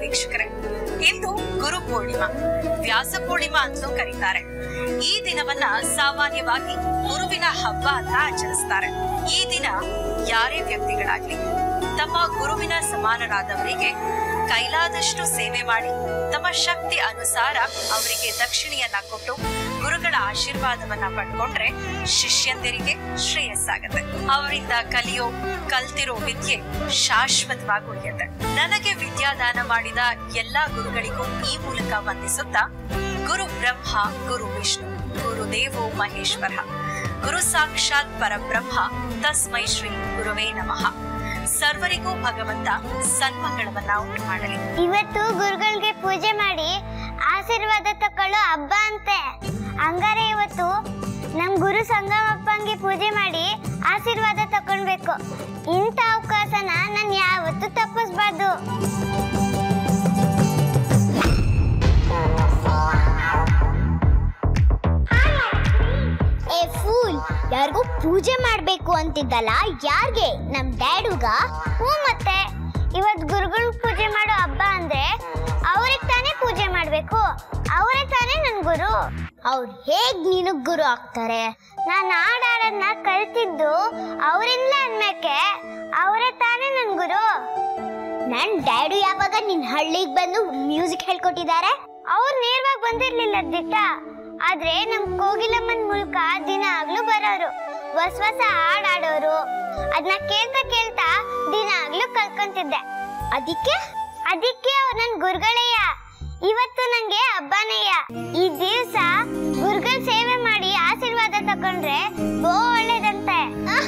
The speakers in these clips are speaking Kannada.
ವೀಕ್ಷಕರೇ ಇಂದು ಗುರು ಪೂರ್ಣಿಮಾ ವ್ಯಾಸ ಪೂರ್ಣಿಮಾ ಅಂತಲೂ ಕರೀತಾರೆ ಈ ದಿನವನ್ನ ಸಾಮಾನ್ಯವಾಗಿ ಗುರುವಿನ ಹಬ್ಬ ಅಂತ ಆಚರಿಸ್ತಾರೆ ಈ ದಿನ ಯಾರೇ ವ್ಯಕ್ತಿಗಳಾಗ್ಲಿ ತಮ್ಮ ಗುರುವಿನ ಸಮಾನರಾದವರಿಗೆ ಕೈಲಾದಷ್ಟು ಸೇವೆ ಮಾಡಿ ತಮ್ಮ ಶಕ್ತಿ ಅನುಸಾರ ಅವರಿಗೆ ದಕ್ಷಿಣೆಯನ್ನ ಕೊಟ್ಟು ಗುರುಗಳ ಆಶೀರ್ವಾದವನ್ನ ಪಡ್ಕೊಂಡ್ರೆ ಶಿಷ್ಯಂದಿರಿಗೆ ಶ್ರೇಯಸ್ಸಾಗತ್ತೆ ಅವರಿಂದ ಕಲಿಯೋ ಕಲ್ತಿರೋ ವಿದ್ಯೆ ಶಾಶ್ವತವಾಗಿ ಉಳಿಯುತ್ತೆ ನನಗೆ ವಿದ್ಯಾದಾನ ಮಾಡಿದ ಎಲ್ಲಾ ಗುರುಗಳಿಗೂ ಈ ಮೂಲಕ ವಂದಿಸುತ್ತಾ ಗುರು ಬ್ರಹ್ಮ ಗುರು ವಿಷ್ಣು ಗುರು ದೇವೋ ಮಹೇಶ್ವರ ಗುರು ಸಾಕ್ಷಾತ್ ಪರಬ್ರಹ್ಮ ತಸ್ಮೈ ಶ್ರೀ ಗುರುವೇ ನಮಃ ಸರ್ವರಿಗೂ ಭಗವಂತ ಸನ್ಮಂಗಳವನ್ನ ಉಂಟು ಮಾಡಲಿ ಇವತ್ತು ಗುರುಗಳಿಗೆ ಪೂಜೆ ಮಾಡಿ ಆಶೀರ್ವಾದ ತಕೊಳ್ಳೋ ಹಬ್ಬ ಅಂತೆ ಹಂಗಾರೆ ಇವತ್ತು ನಮ್ ಗುರು ಸಂಗಮಪ್ಪಂಗೆ ಪೂಜೆ ಮಾಡಿ ಆಶೀರ್ವಾದ ತಕೊಳ್ಬೇಕು ಇಂಥ ಅವಕಾಶನ ನಾನು ಯಾವತ್ತೂ ತಪ್ಪಿಸ್ಬಾರ್ದು ಏ ಫೂಲ್ ಯಾರಿಗೂ ಪೂಜೆ ಮಾಡ್ಬೇಕು ಅಂತಿದ್ದಲ್ಲ ಯಾರ್ಗೆ ನಮ್ ಡ್ಯಾಡುಗ ಹ್ಞೂ ಮತ್ತೆ ಇವತ್ ಗುರುಗಳು ಪೂಜೆ ಮಾಡೋ ಹಬ್ಬ ಅಂದ್ರೆ ಅವ್ರಿಗೆ ತಾನೇ ಪೂಜೆ ಮಾಡ್ಬೇಕು ಅವರೇ ತಾನೇ ನನ್ ಗುರು ಅವ್ರು ಹೇಗ್ ನಿನಗ್ ಗುರು ಆಗ್ತಾರೆ ನಾನ್ ಹಾಡಾಡೋದನ್ನ ಕಲ್ತಿದ್ದು ಅವರಿಂದ ಅನ್ಮೇಕೆ ಅವರೇ ತಾನೇ ನನ್ ಗುರು ನನ್ ಡ್ಯಾಡು ಯಾವಾಗ ನಿನ್ ಹಳ್ಳಿಗೆ ಬಂದು ಮ್ಯೂಸಿಕ್ ಹೇಳ್ಕೊಟ್ಟಿದ್ದಾರೆ ಅವ್ರು ನೇರವಾಗಿ ಬಂದಿರ್ಲಿಲ್ಲ ದಿಟ್ಟ ಆದ್ರೆ ನಮ್ ಕೋಗಿಲಮ್ಮನ್ ಮೂಲಕ ದಿನ ಆಗ್ಲೂ ಬರೋರು ಹೊಸ ಹೊಸ ಹಾಡ್ ಆಡೋರು ಅದನ್ನ ಕೇಳ್ತಾ ಕೇಳ್ತಾ ದಿನ ಆಗ್ಲೂ ಕಲ್ಕೊಂತಿದ್ದೆ ಅದಕ್ಕೆ ಅದಕ್ಕೆ ಅವ್ರು ನನ್ ಗುರುಗಳಯ್ಯ ಇವತ್ತು ನಂಗೆ ಹಬ್ಬನಯ್ಯ ಈ ದಿವಸ ಗುರುಗಳ ಸೇವೆ ಮಾಡಿ ಆಶೀರ್ವಾದ ತಕೊಂಡ್ರೆ ಬೋ ಒಳ್ಳೇದಂತೆ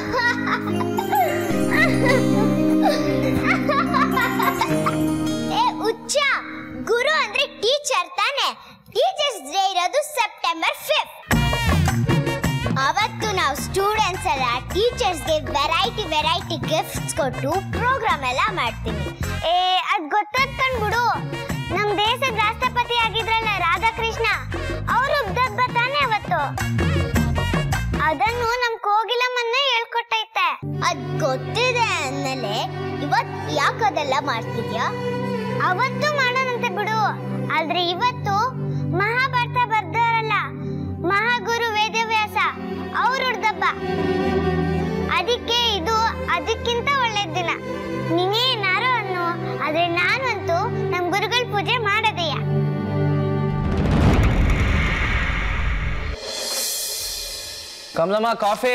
ಏ ಹುಚ್ಚ ಗುರು ಅಂದ್ರೆ ಟೀಚರ್ ತಾನೆ ಟೀಚರ್ಸ್ ಡೇ ಇರೋದು ಸೆಪ್ಟೆಂಬರ್ ಫಿಫ್ತ್ ಅವತ್ತು ನಾವು ಸ್ಟೂಡೆಂಟ್ಸ್ ಎಲ್ಲ ಟೀಚರ್ಸ್ಗೆ ವೆರೈಟಿ ವೆರೈಟಿ ಗಿಫ್ಟ್ಸ್ ಕೊಟ್ಟು ಪ್ರೋಗ್ರಾಮ್ ಎಲ್ಲ ಮಾಡ್ತೀವಿ ಏ ಅದ್ ಗೊತ್ತಾಗ್ತಂಡ್ ಬಿಡು ನಮ್ ದೇಶದ ರಾಷ್ಟ್ರಪತಿ ಆಗಿದ್ರಲ್ಲ ರಾಧಾಕೃಷ್ಣ ಅವರು ಹಬ್ಬ ತಾನೆ ಅವತ್ತು ಅದನ್ನು ನಮ್ ಕೋಗಿಲಮ್ಮನ್ನ ಹೇಳ್ಕೊಟ್ಟೈತೆ ಅದ್ ಗೊತ್ತಿದೆ ಅಂದ್ಮೇಲೆ ಇವತ್ ಯಾಕದೆಲ್ಲ ಮಾಡ್ತಿದ್ಯಾ ಅವತ್ತು ಮಾಡೋಣಂತೆ ಬಿಡು ಆದ್ರೆ ಇವತ್ತು ಮಹಾಭಾರತ ಬರ್ದವರಲ್ಲ ಮಹಾಗುರು ವೇದವ್ಯಾಸ ಅವ್ರ ಹುಡ್ದಬ್ಬ ಅದಕ್ಕೆ ಇದು ಅದಕ್ಕಿಂತ ಒಳ್ಳೆ ದಿನ ನೀನೇನಾರು ಅನ್ನು ಆದ್ರೆ ನಾನಂತೂ ನಮ್ ಗುರುಗಳ ಪೂಜೆ ಮಾಡದೆಯ ಕಮಲಮ್ಮ ಕಾಫಿ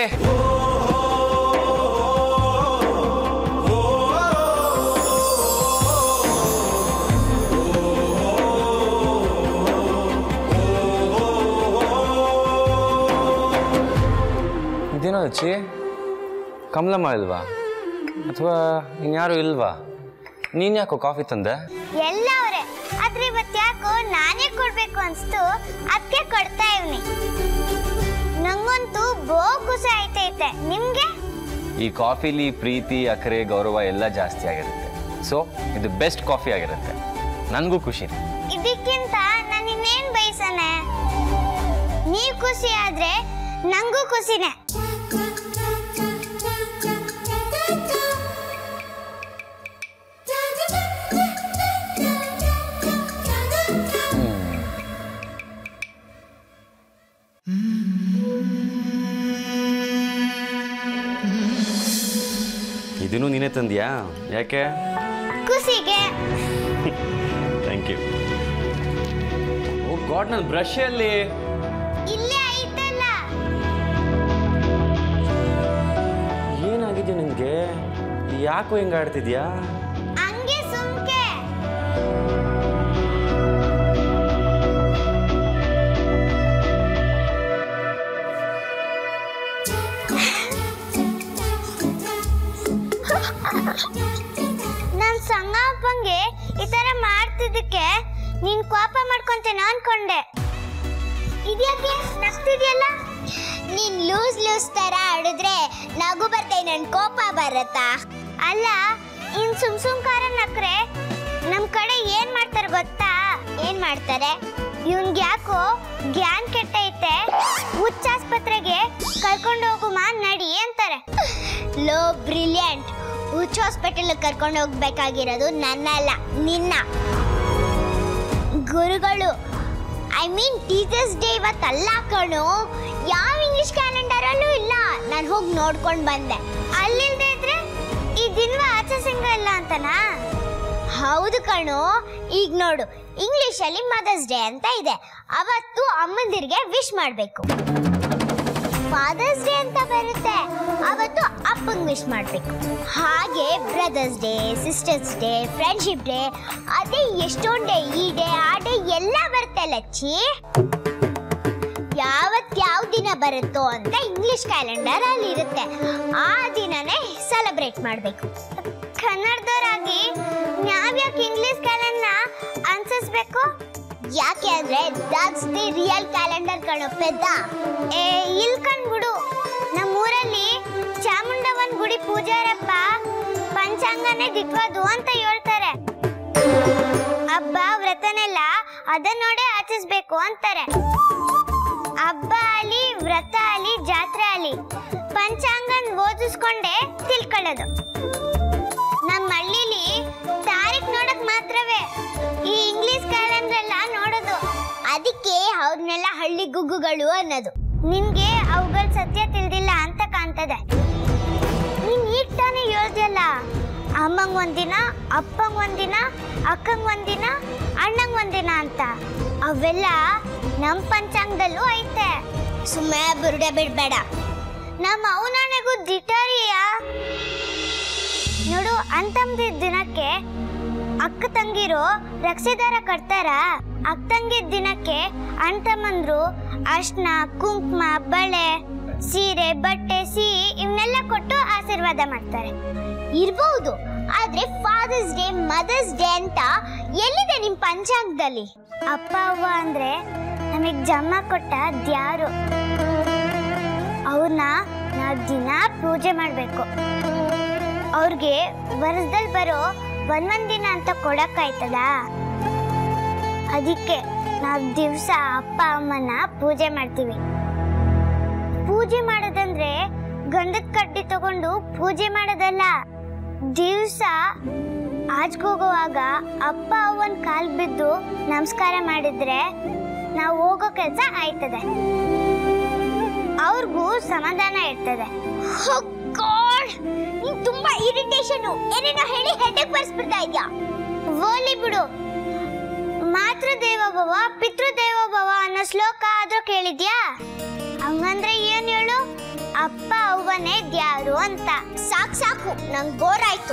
ಇದೇನೋ ಹಚ್ಚಿ ಕಮಲಮ್ಮ ಇಲ್ವಾ ಅಥವಾ ಇನ್ಯಾರು ಇಲ್ವಾ ನೀನು ಯಾಕೋ ಕಾಫಿ ತಂದೆ ಎಲ್ಲ ಅವ್ರೆ ಆದ್ರೆ ಇವತ್ ಯಾಕೋ ನಾನೇ ಕೊಡ್ಬೇಕು ಅನ್ಸ್ತು ಅದಕ್ಕೆ ಕೊಡ್ತಾ ಇವ್ನಿ ನಂಗಂತೂ ಬೋ ಖುಷಿ ಆಯ್ತೈತೆ ನಿಮ್ಗೆ ಈ ಕಾಫಿಲಿ ಪ್ರೀತಿ ಅಕರೆ ಗೌರವ ಎಲ್ಲ ಜಾಸ್ತಿ ಆಗಿರುತ್ತೆ ಸೊ ಇದು ಬೆಸ್ಟ್ ಕಾಫಿ ಆಗಿರುತ್ತೆ ನನಗೂ ಖುಷಿ ಇದಕ್ಕಿಂತ ನಾನು ಇನ್ನೇನ್ ಬಯಸನೆ ನೀವ್ ಖುಷಿ ಆದ್ರೆ ನಂಗೂ ಖುಷಿನೇ ಇದನ್ನು ನೀನೇ ತಂದ್ಯಾ ಯಾಕೆ ಖುಷಿಗೆ ಥ್ಯಾಂಕ್ ಯು ಓ ಗಾಡ್ ನನ್ನ ಬ್ರಷ್ ಅಲ್ಲಿ ಇಲ್ಲೇ ಐತಲ್ಲ ಏನಾಗಿದೆ ನಿನಗೆ ಯಾಕೋ ಹಿಂಗೆ ಆಡ್ತಿದ್ಯಾ ಹಂಗೆ ಸುಮ್ಕೆ ನನ್ ಸಂಗಪ್ಪಂಗೆ ಈ ತರ ಮಾಡ್ತಿದ್ದಕ್ಕೆ ನೀನ್ ಕೋಪ ಮಾಡ್ಕೊಂತೇನೋ ಅನ್ಕೊಂಡೆ ಇದ್ಯಾಕೆ ನಗ್ತಿದ್ಯಲ್ಲ ನೀನ್ ಲೂಸ್ ಲೂಸ್ ತರ ಆಡಿದ್ರೆ ನಗು ಬರ್ತೈ ನನ್ ಕೋಪ ಬರತ್ತಾ ಅಲ್ಲ ಇನ್ ಸುಮ್ ಸುಮ್ ಕಾರ ನಕ್ರೆ ನಮ್ ಕಡೆ ಏನ್ ಮಾಡ್ತಾರೆ ಗೊತ್ತಾ ಏನ್ ಮಾಡ್ತಾರೆ ಇವ್ನ್ಗೆ ಯಾಕೋ ಗ್ಯಾನ್ ಕೆಟ್ಟೈತೆ ಹುಚ್ಚಾಸ್ಪತ್ರೆಗೆ ಕರ್ಕೊಂಡು ಹೋಗುಮ ನಡಿ ಅಂತಾರೆ ಲೋ ಬ್ರಿಲಿಯಂಟ್ ಹುಚ್ಚ ಹಾಸ್ಪಿಟಲ್ ಕರ್ಕೊಂಡು ಹೋಗ್ಬೇಕಾಗಿರೋದು ನನ್ನಲ್ಲ ನಿನ್ನ ಗುರುಗಳು ಐ ಮೀನ್ ಟೀಚರ್ಸ್ ಡೇ ಇವತ್ತಲ್ಲ ಕಣು ಯಾವ ಇಂಗ್ಲಿಷ್ ಕ್ಯಾಲೆಂಡರಲ್ಲೂ ಇಲ್ಲ ನಾನು ಹೋಗಿ ನೋಡ್ಕೊಂಡು ಬಂದೆ ಅಲ್ಲಿಲ್ದೇ ಇದ್ರೆ ಈ ದಿನವ ಆಚರಿಸಂಗಿಲ್ಲ ಅಂತನಾ ಹೌದು ಕಣು ಈಗ ನೋಡು ಇಂಗ್ಲಿಷಲ್ಲಿ ಮದರ್ಸ್ ಡೇ ಅಂತ ಇದೆ ಅವತ್ತು ಅಮ್ಮಂದಿರಿಗೆ ವಿಶ್ ಮಾಡಬೇಕು ಫಾದರ್ಸ್ ಡೇ ಅಂತ ಬರುತ್ತೆ ಅವತ್ತು ಅಪ್ಪಂಗೆ ವಿಶ್ ಮಾಡಬೇಕು ಹಾಗೆ brothers day sisters day friendship day ಅದೇ ಎಷ್ಟೊಂದು ಡೇ ಈ ಡೇ ಆ ಡೇ ಎಲ್ಲ ಬರುತ್ತೆ ಲಚ್ಚಿ ಯಾವತ್ ಯಾವ ದಿನ ಬರುತ್ತೋ ಅಂತ ಇಂಗ್ಲಿಷ್ ಕ್ಯಾಲೆಂಡರ್ ಅಲ್ಲಿ ಇರುತ್ತೆ ಆ ದಿನನೇ ಸೆಲೆಬ್ರೇಟ್ ಮಾಡಬೇಕು ಕನ್ನಡದವರಾಗಿ ನಾವ್ಯಾಕೆ ಇಂಗ್ಲಿಷ್ ಕ್ಯಾಲೆಂಡರ್ ಅನ್ಸಿಸ್ಬೇಕು ಯಾಕೆ ಅಂದ್ರೆ ದಟ್ಸ್ ದಿ ರಿಯಲ್ ಕ್ಯಾಲೆಂಡರ್ ಕಣೋ ಪೆದ್ದ ಏ ಇಲ್ ಕಣ್ಬಿಡು ನಮ್ಮೂರಲ್ಲಿ ಚಾಮುಂಡವನ್ ಗುಡಿ ಪೂಜಾರಪ್ಪ ಪಂಚಾಂಗನೇ ದಿಕ್ಕೋದು ಅಂತ ಹೇಳ್ತಾರೆ ಹಬ್ಬ ವ್ರತನೆಲ್ಲ ಅದನ್ನ ನೋಡೇ ಆಚರಿಸ್ಬೇಕು ಅಂತಾರೆ ಹಬ್ಬ ಅಲ್ಲಿ ವ್ರತ ಅಲ್ಲಿ ಜಾತ್ರೆ ಅಲ್ಲಿ ಪಂಚಾಂಗನ್ ಓದಿಸ್ಕೊಂಡೆ ತಿಳ್ಕೊಳ್ಳೋದು ನಮ್ಮ ಹಳ್ಳಿಲಿ ತಾರೀಖ್ ನೋಡಕ್ ಮಾತ್ರವೇ ಈ ಇಂಗ್ಲಿಷ್ ಕ್ಯಾಲೆಂಡರ್ ಎಲ್ಲ ನೋಡೋದು ಅದಕ್ಕೆ ಅವ್ರನ್ನೆಲ್ಲ ಹಳ್ಳಿ ಗುಗ್ಗುಗಳು ಅನ್ನೋದು ನಿನ್ಗೆ ಅವುಗಳ ಸತ್ಯ ತಿಳಿದಿಲ್ಲ ಅಂತ ಕಾಣ್ತದೆ ನೀನ್ ಈಗ ತಾನೇ ಹೇಳ್ದಲ್ಲ ಅಮ್ಮಂಗ್ ಒಂದಿನ ಅಪ್ಪಂಗ್ ಒಂದಿನ ಅಕ್ಕಂಗ್ ಒಂದಿನ ಅಣ್ಣಂಗ್ ಒಂದಿನ ಅಂತ ಅವೆಲ್ಲ ನಮ್ ಪಂಚಾಂಗದಲ್ಲೂ ಐತೆ ಸುಮ್ಮನೆ ಬುರುಡೆ ಬಿಡ್ಬೇಡ ನಮ್ಮ ಅವನಾಣೆಗೂ ದಿಟಾರಿಯ ನೋಡು ಅಂತಂದಿದ್ ದಿನಕ್ಕೆ ಅಕ್ಕ ತಂಗಿರು ರಕ್ಷಿದಾರ ಕಟ್ತಾರ ಅಕ್ಕ ತಂಗಿದ್ ದಿನಕ್ಕೆ ಅಣ್ಣ ತಮ್ಮಂದ್ರು ಅರ್ಶನ ಕುಂಕುಮ ಬಳೆ ಸೀರೆ ಬಟ್ಟೆ ಸಿಹಿ ಇವನ್ನೆಲ್ಲ ಕೊಟ್ಟು ಆಶೀರ್ವಾದ ಮಾಡ್ತಾರೆ ಇರ್ಬಹುದು ಆದ್ರೆ ಫಾದರ್ಸ್ ಡೇ ಮದರ್ಸ್ ಡೇ ಅಂತ ಎಲ್ಲಿದೆ ನಿಮ್ ಪಂಚಾಂಗದಲ್ಲಿ ಅಪ್ಪ ಅವ್ವ ಅಂದ್ರೆ ನಮಗ್ ಜಮ್ಮ ಕೊಟ್ಟ ದ್ಯಾರು ಅವ್ರನ್ನ ನಾವ್ ದಿನ ಪೂಜೆ ಮಾಡ್ಬೇಕು ಅವ್ರಿಗೆ ವರ್ಷದಲ್ಲಿ ಬರೋ ಒಂದೊಂದ್ ದಿನ ಅಂತ ಕೊಡಕ್ಕಾಯ್ತದ ಅದಕ್ಕೆ ನಾವ್ ದಿವ್ಸ ಅಪ್ಪ ಅಮ್ಮನ ಪೂಜೆ ಮಾಡ್ತೀವಿ ಪೂಜೆ ಮಾಡೋದಂದ್ರೆ ಗಂಧದ ಕಡ್ಡಿ ತಗೊಂಡು ಪೂಜೆ ಮಾಡೋದಲ್ಲ ದಿವ್ಸ ಆಜ್ಗೋಗುವಾಗ ಅಪ್ಪ ಅವನ್ ಕಾಲ್ ಬಿದ್ದು ನಮಸ್ಕಾರ ಮಾಡಿದ್ರೆ ನಾವು ಹೋಗೋ ಕೆಲಸ ಆಯ್ತದೆ ಅವ್ರಿಗೂ ಸಮಾಧಾನ ಇರ್ತದೆ ಗಾಡ್ ನೀನ್ ತುಂಬಾ ಇರಿಟೇಷನ್ ಏನೇನೋ ಹೇಳಿ ಹೆಡ್ಡೇಕ್ ಬರ್ಸ್ಬಿಡ್ತಾ ಇದ್ಯಾ ಓಲಿ ಬಿಡು ಮಾತೃ ದೇವೋಭವ ಪಿತೃ ದೇವೋಭವ ಅನ್ನೋ ಶ್ಲೋಕ ಆದ್ರೂ ಕೇಳಿದ್ಯಾ ಹಂಗಂದ್ರೆ ಏನ್ ಹೇಳು ಅಪ್ಪ ಅವ್ವನೇ ದ್ಯಾರು ಅಂತ ಸಾಕ್ ಸಾಕು ನಂಗ್ ಬೋರ್ ಆಯ್ತು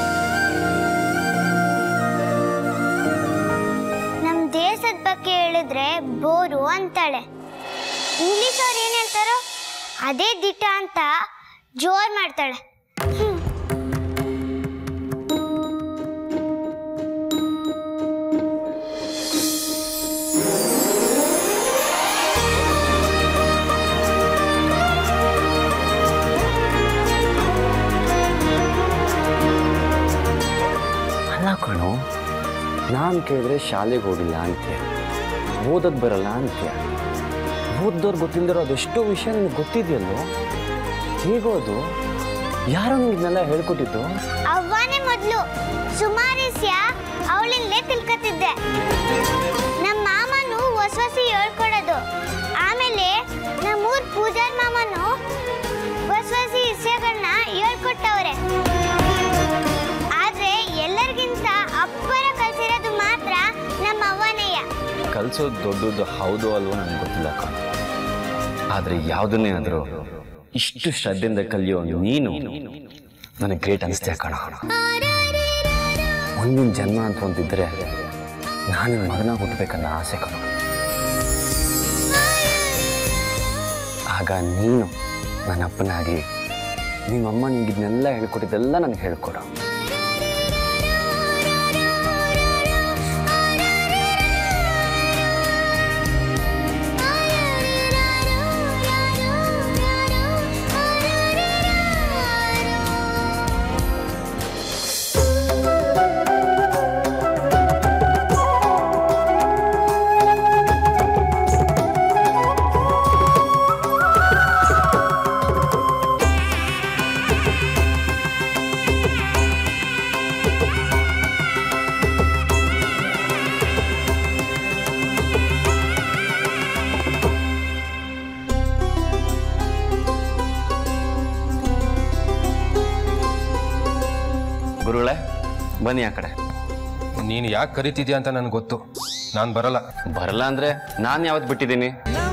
ನಮ್ ದೇಶದ ಬಗ್ಗೆ ಹೇಳಿದ್ರೆ ಬೋರು ಅಂತಾಳೆ ಇಂಗ್ಲಿಷ್ ಅವ್ರು ಏನ್ ಹೇಳ್ತಾರೋ ಅದೇ ದಿಟ್ಟ ಅಂತ ಜೋರ್ ಮಾಡ್ತಾಳೆ ಹ್ಮ್. ಅಲ್ಲ ಕಣು ನಾನು ಕೇಳಿದ್ರೆ ಶಾಲೆಗೆ ಹೋಗಿಲ್ಲ ಅಂತ್ಯ ಓದೋದು ಬರಲ್ಲ ಅಂತ್ಯ ಓದ್ದವ್ರು ಗೊತ್ತಿಲ್ದಿರೋ ಅದೆಷ್ಟೋ ವಿಷಯ ನಿನಗೆ ಗೊತ್ತಿದೆಯಲ್ಲೋ ಹೇಗೋದು ಯಾರೋ ನಿಂಗೆ ಇದನ್ನೆಲ್ಲ ಹೇಳ್ಕೊಟ್ಟಿದ್ದು ಅವ್ವಾನೇ ಮೊದ್ಲು ಸುಮಾರಿಸ್ಯ ಅವಳಿಂದಲೇ ತಿಳ್ಕತಿದ್ದೆ ನಮ್ಮ ಮಾಮನು ಹೊಸ ಹೊಸ ಹೇಳ್ಕೊಡೋದು ಆಮೇಲೆ ನಮ್ಮೂರ್ ಪೂಜಾರ್ ಮಾಮನು ಹೊಸ ಹೊಸ ವಿಷಯಗಳನ್ನ ಹೇಳ್ಕೊಟ್ಟವ್ರೆ ಆದ್ರೆ ಎಲ್ಲರಿಗಿಂತ ಅಪ್ಪರ ಕಲ್ಸಿರೋದು ಮಾತ್ರ ನಮ್ಮ ಅವ್ವನೆಯ ಕಲಿಸೋದು ದೊಡ್ಡದು ಹೌದು ಅಲ್ವೋ ನನಗೆ ಗೊತ್ತಿಲ್ಲ ಕಣು ಆದರೆ ಯಾವುದನ್ನೇ ಆದರೂ ಇಷ್ಟು ಶ್ರದ್ಧೆಯಿಂದ ಕಲಿಯೋ ನೀನು ನನಗೆ ಗ್ರೇಟ್ ಅನಿಸ್ತೀಯ ಕಣ ಮುಂದಿನ ಜನ್ಮ ಅಂತ ಹೊಂದಿದ್ರೆ ನಾನು ನಿನ್ನ ಮಗನ ಹುಟ್ಟಬೇಕನ್ನೋ ಆಸೆ ಕಣ ಆಗ ನೀನು ನನ್ನ ಅಪ್ಪನಾಗಿ ನಿಮ್ಮಮ್ಮ ನಿಂಗೆ ಇದನ್ನೆಲ್ಲ ಹೇಳ್ಕೊಟ್ಟಿದ್ದೆಲ್ಲ ನನಗೆ ಹೇಳ್ಕೊಡು ಆ ಬನ್ನಿ ಆ ಕಡೆ ನೀನು ಯಾಕೆ ಕರಿತಿದ್ಯಾ ಅಂತ ನನಗೆ ಗೊತ್ತು ನಾನು ಬರಲ್ಲ ಬರಲ್ಲ ಅಂದ್ರೆ ನಾನು ಯಾವತ್ತು ಬಿಟ್ಟಿದ್ದೀನಿ ನಾವು